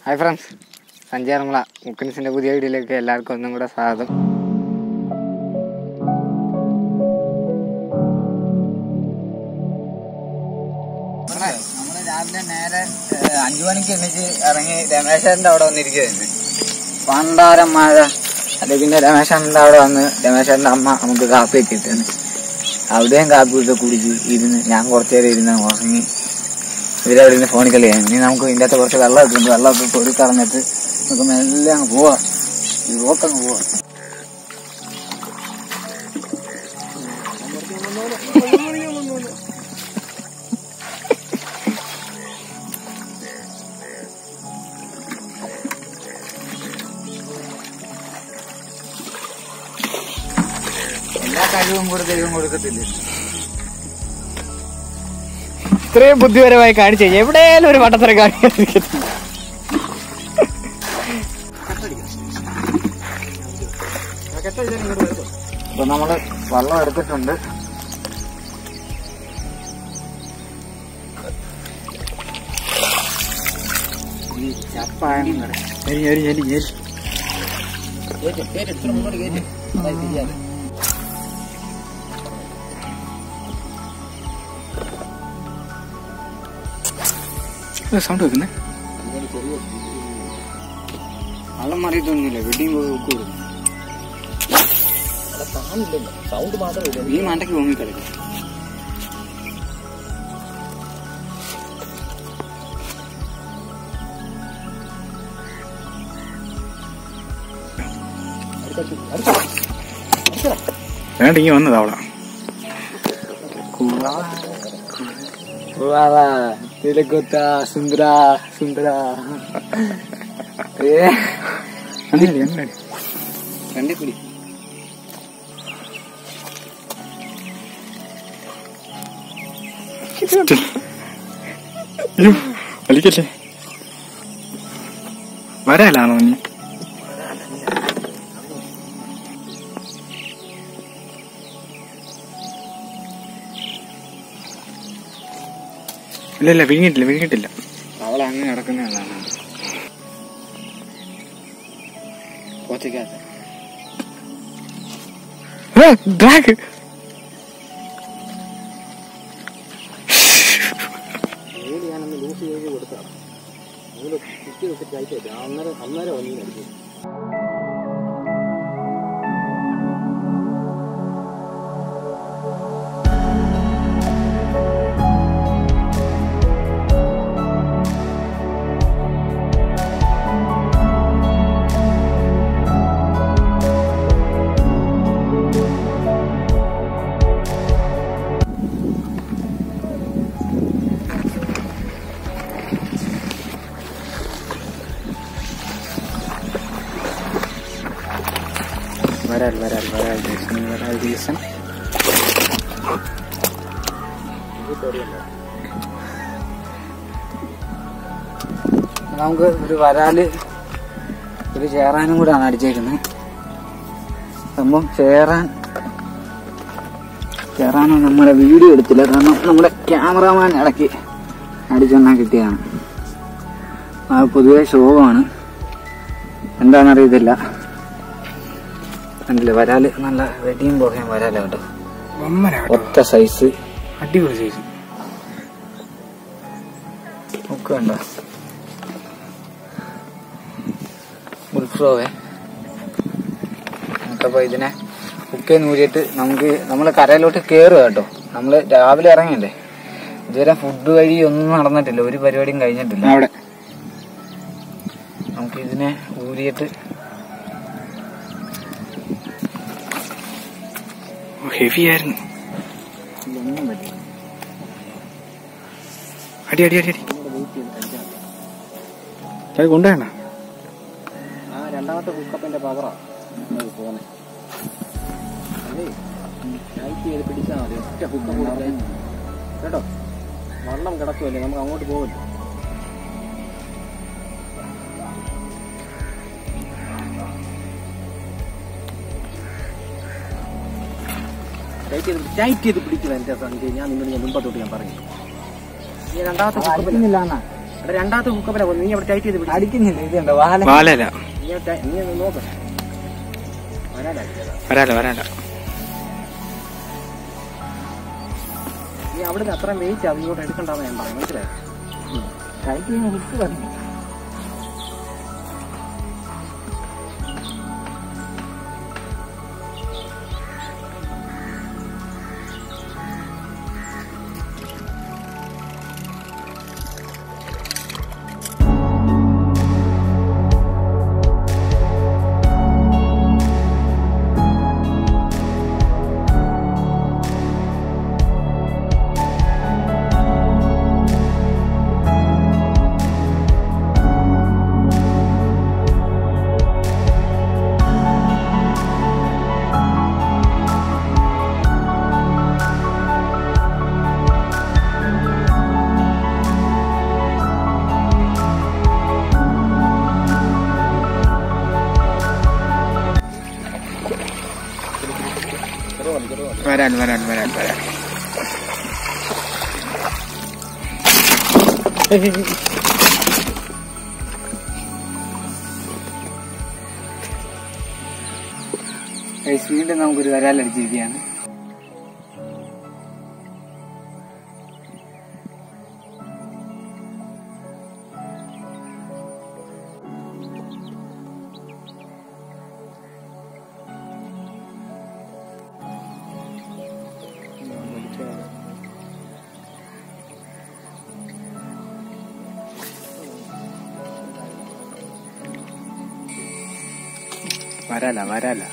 Hi friends സഞ്ചാരമുള മുക്കൻസിൻ്റെ പുതിയ വീഡിയോയിലേക്ക് എല്ലാവർക്കും ഒന്നും കൂടെ സ്വാഗതം നമ്മള് രാവിലെ നേരെ ഏഹ്, അഞ്ചു മണിക്ക് എണീച്ച് ഇറങ്ങി രമേശന്റെ അവിടെ വന്നിരിക്കുകയായിരുന്നു പണ്ടാരം മഴ അല്ലെ പിന്നെ രമേശന്റെ അവിടെ വന്ന് രമേശന്റെ അമ്മ നമുക്ക് കാപ്പി ഒക്കെ ഇട്ടാണ് അവിടെയും കാപ്പി ഇട്ട് കുടിച്ച് ഇരുന്ന് ഞാൻ കുറച്ചു നേരം ഇരുന്ന് ഉറങ്ങി ഇവരവിടെ ഇരുന്ന് ഫോണിൽ കളിയാണ് ഇനി നമുക്ക് ഇതിന്റെ അകത്ത് കുറച്ച് വെള്ളം ഇട്ടുണ്ട് വെള്ളമൊക്കെ കൊടി കളഞ്ഞിട്ട് നമുക്ക് മെല്ലെ അങ്ങ് പോവാം ഇവക്കങ്ങ് പോവാം എല്ലാ കഴിവും കൂടെ ദൈവം കൊടുക്കത്തില്ല ഇത്രയും ബുദ്ധിപരമായി കാണിച്ചു എവിടെയാലും ഒരു വട്ടത്തരം കാണിക്കാതിരിക്കത്തില്ല അപ്പൊ നമ്മള് വെള്ളം എടുത്തിട്ടുണ്ട് ഈ ചപ്പായം സൗണ്ട് വെക്കുന്നേ വെള്ളം മാറിയിട്ടൊന്നുമില്ല വെടിയും കൂടും സൗണ്ട് മാത്രമേ ഈ മണ്ടയ്ക്ക് പൊങ്ങി കളിക്കും വേണ്ട ഇങ്ങനെ വന്നത് അവിടെ തിലക്കൊത്ത സുന്ദര സുന്ദര ഏ രണ്ടേ കുടി വലിക്കല്ലേ വരാലാണോ നീ ഇല്ല ഇല്ല വിഴുങ്ങിട്ടില്ല വിഴുങ്ങിട്ടില്ല അവൾ അങ്ങ് കിടക്കുന്നതാണ് പോച്ചക്കകത്ത് ഡ്രാഗ് ഞാനൊന്ന് ലൂസ് ചെയ്ത് കൊടുത്താ നൂല് കുത്തി വെച്ചിട്ട് അയച്ചില്ല അന്നേരം അന്നേരം വന്നു അടിച്ചു വരാൽ വരാൽ വരാൽ ദിവസം വരാൽ ദിവസം നമുക്ക് ഒരു വരാല് ഒരു ചേറാനും കൂടെയാണ് അടിച്ചേക്കുന്നത് സംഭവം ചേറാൻ ചേറാനോ നമ്മുടെ വീഡിയോ എടുത്തില്ല കാരണം നമ്മുടെ ക്യാമറമാൻ ഇടയ്ക്ക് അടിച്ചെണ്ണാൻ കിട്ടിയതാണ് അത് പൊതുവെ ശോകമാണ് എന്താണെന്നറിയത്തില്ല കണ്ടില്ലേ വരാല് നല്ല വെടിയും പോകയും വരാല കേട്ടോ ഒറ്റ സൈസ് അടിപൊളി സൈസ് ഒക്കെ ഉണ്ടോ ഉത്സവേ നമുക്കപ്പോ ഇതിനെ കുക്കെ നൂരിയിട്ട് നമുക്ക് നമ്മൾ കരയിലോട്ട് കയറുക കേട്ടോ നമ്മൾ രാവിലെ ഇറങ്ങിയല്ലേ ഇതുവരെ ഫുഡ് വഴി ഒന്നും നടന്നിട്ടില്ല ഒരു പരിപാടിയും കഴിഞ്ഞിട്ടില്ല അവിടെ നമുക്ക് ഇതിനെ ഊരിയിട്ട് ഹെവി ആയിരുന്നു ഒന്നും പറ്റില്ല അടി അടി അടി അടി അത് കൊണ്ടുവേണ്ട ആ രണ്ടാമത്തെ കുക്കപ്പിന്റെ പവറാ പോന്നെ അതെ ലൈറ്റ് ചെയ്ത് പിടിച്ചാൽ മതി ഒറ്റ കുക്കം കൊടുത്തേ കേട്ടോ വെള്ളം കിടക്കുമല്ലേ നമുക്ക് അങ്ങോട്ട് പോകല്ലോ ടൈറ്റ് ചെയ്ത് ടൈറ്റ് ചെയ്ത് പിടിക്കില്ല എന്റെ സംഖ്യ ഞാൻ നിന്നോട് ഞാൻ മുമ്പത്തോട്ട് ഞാൻ പറഞ്ഞു ഈ രണ്ടാമത്തെ കുക്കപ്പില്ല എടാ രണ്ടാമത്തെ ഹുക്കപ്പിനെ നീ അവിടെ ടൈറ്റ് ചെയ്ത് പിടി അടിക്കുന്നില്ല ഇതുണ്ടോ വാല വാലല്ല നീ അവിടെ ടൈ- നീ ഒന്ന് നോക്ക് വരാനടിച്ചതാ. വരാല വരാല നീ അവിടുന്ന് അത്രയും വെയിറ്റ് അത് ഇങ്ങോട്ട് എടുക്കണ്ടെന്ന് ഞാൻ പറയാം മനസ്സിലായോ ടൈറ്റ് ചെയ്യുന്ന ഹിറ്റ് പറഞ്ഞു വരാൻ വരാൻ വരാൻ വരാൻ വീണ്ടും നമുക്കൊരു വരാലടിച്ചിരിക്കുകയാണ് വരാല വരാല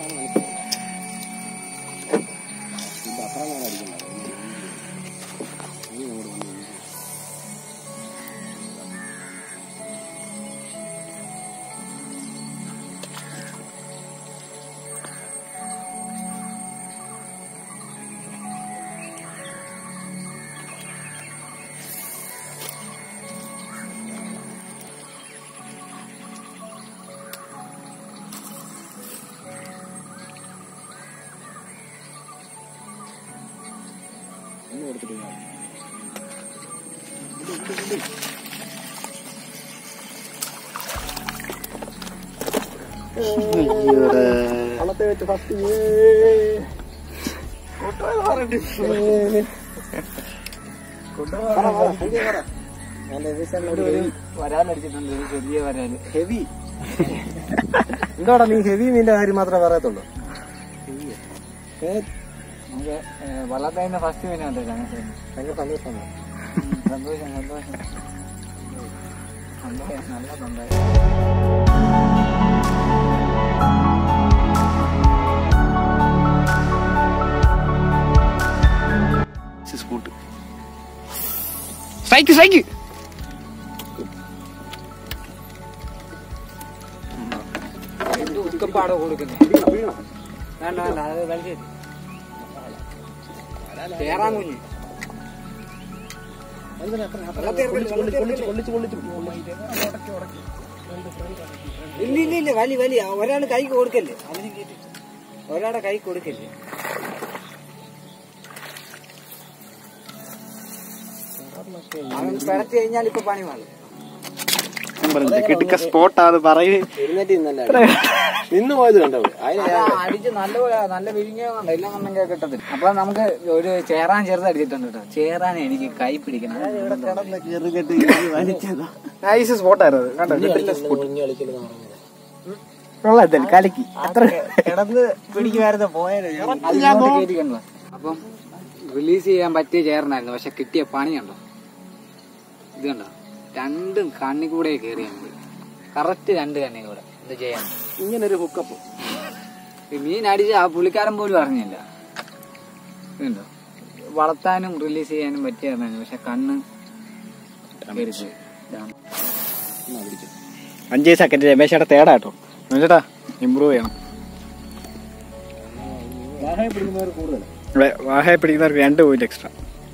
വരാലടിച്ചിട്ടുണ്ട് ഒരു ചെറിയ വരാല് ഹെവി എന്താടാ നീ ഹെവി മീന്റെ കാര്യം മാത്രമേ പറയത്തുള്ളൂ നമുക്ക് വള്ളത്തെ തന്നെ ഫസ്റ്റ് മീനാണ് രമേശൻ ഭയങ്കര സന്തോഷമാണ് സന്തോഷം സന്തോഷം സന്തോഷം നല്ല സന്തോഷം സ്കൂട്ട് സ്ട്രൈക്ക് സ്ട്രൈക്ക് ഉടുക്കപ്പാടോ കൊടുക്കുന്നത് വേണ്ട വേണ്ട അത് വലിച്ചേരി കേറാൻ കുഞ്ഞ് ഇല്ല ഇല്ല ഇല്ല വലി വലി ഒരാൾ കൈ കൊടുക്കല്ലേ അതിന് കേട്ടി ഒരാളുടെ കൈ കൊടുക്കല്ലേ അവൻ പിറച്ചു കഴിഞ്ഞാൽ ഇപ്പൊ പണി മാറും കിട്ടുക്ക സ്പോട്ടാണ് പറയേ എഴുന്നേറ്റ് നിന്നല്ല നിന്ന് പോയത് കണ്ടോ അതിന് അതാ, അടിച്ച് നല്ലപോലെ നല്ല വിരിഞ്ഞുണ്ട് എല്ലാം കണ്ടെങ്കിൽ കിട്ടത്തില്ല അപ്പൊ നമുക്ക് ഒരു ചേറാൻ ചെറുത് അടിച്ചിട്ടുണ്ട് കേട്ടോ ചേറാൻ എനിക്ക് കൈ പിടിക്കണം നൈസ് സ്പോട്ടായിരുന്നു അത് കണ്ടോ കിട്ടില്ല സ്പോട്ട് കൊള്ളാം കലക്കി അത്ര കിടന്ന് പിടിക്കുമായിരുന്നു പോയത് കേട്ടിക്കണ്ടോ അപ്പം റിലീസ് ചെയ്യാൻ പറ്റിയ ചേർന്നായിരുന്നു പക്ഷെ കിട്ടിയ പണിയുണ്ടോ ഇത് കണ്ടോ രണ്ടും കണ്ണി കൂടെ കയറി നമുക്ക് കറക്റ്റ് രണ്ട് കണ്ണി കൂടെ എന്ത് ചെയ്യാൻ ഇങ്ങനെ ഒരു ഹുക്കപ്പ് ഈ മീൻ അടിച്ച് ആ പുള്ളിക്കാരൻ പോലും അറിഞ്ഞില്ല ഇതുണ്ടോ വളർത്താനും റിലീസ് ചെയ്യാനും പറ്റിയതാണ് പക്ഷെ കണ്ണ് കയറിപ്പോയി. ഇതാണ്. അഞ്ച് സെക്കൻഡ് രമേശേട്ടാ തേടാ കേട്ടോ രമേശേട്ടാ ഇമ്പ്രൂവ് ചെയ്യണം വാഹയെ പിടിക്കുന്നവർ കൂടുതൽ ഇവിടെ വാഹയെ പിടിക്കുന്നവർക്ക് രണ്ട് പോയിന്റ് എക്സ്ട്രാ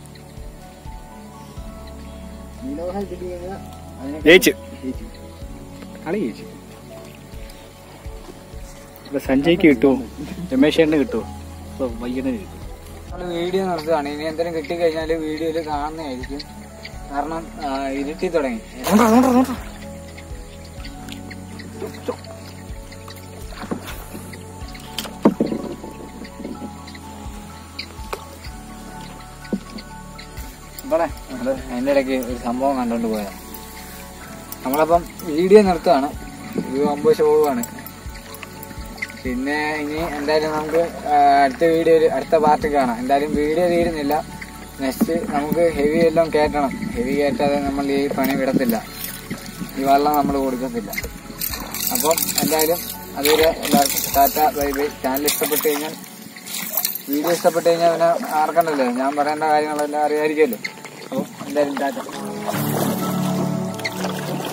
നീലവാഹയെ പിടിക്കുന്ന അതിനെ ജയിച്ചു കളി ജയിച്ചു ഇവിടെ സഞ്ജയ്ക്ക് കിട്ടുമോ രമേശേട്ടന് കിട്ടുമോ ഇപ്പൊ വൈകിട്ട് കിട്ടും നമ്മള് വീഡിയോ നിർത്തുകയാണ് ഇനി എന്തെങ്കിലും കിട്ടിക്കഴിഞ്ഞാല് വീഡിയോയിൽ കാണുന്നതായിരിക്കും കാരണം ആ, ഇരുട്ടി തുടങ്ങി നോണ്ടാ, നോണ്ടാ, നോണ്ടാ. ഇവിടെ നമ്മള് അതിന്റെ ഇടയ്ക്ക് ഒരു സംഭവം കണ്ടോണ്ട് പോയതാണ് നമ്മളപ്പം വീഡിയോ നിർത്തുകയാണ് ഇത് ഒമ്പത് ഷോവാണ് പിന്നെ ഇനി എന്തായാലും നമുക്ക് ആ, അടുത്ത വീഡിയോയിൽ അടുത്ത പാർട്ട് കാണാം എന്തായാലും വീഡിയോ തീരുന്നില്ല നെക്സ്റ്റ് നമുക്ക് ഹെവി എല്ലാം കയറ്റണം ഹെവി കയറ്റാതെ നമ്മൾ ഈ പണി വിടത്തില്ല ഈ വെള്ളം നമ്മൾ കൊടുക്കത്തില്ല അപ്പം എന്തായാലും അതുവരെ എല്ലാവർക്കും ടാറ്റ ബൈ ബൈ ചാനൽ ഇഷ്ടപ്പെട്ട് കഴിഞ്ഞാൽ വീഡിയോ ഇഷ്ടപ്പെട്ട് കഴിഞ്ഞാൽ പിന്നെ ആർക്കണ്ടല്ലോ ഞാൻ പറയേണ്ട കാര്യങ്ങളെല്ലാം അറിയാമായിരിക്കുമല്ലോ അപ്പം എന്തായാലും ടാറ്റ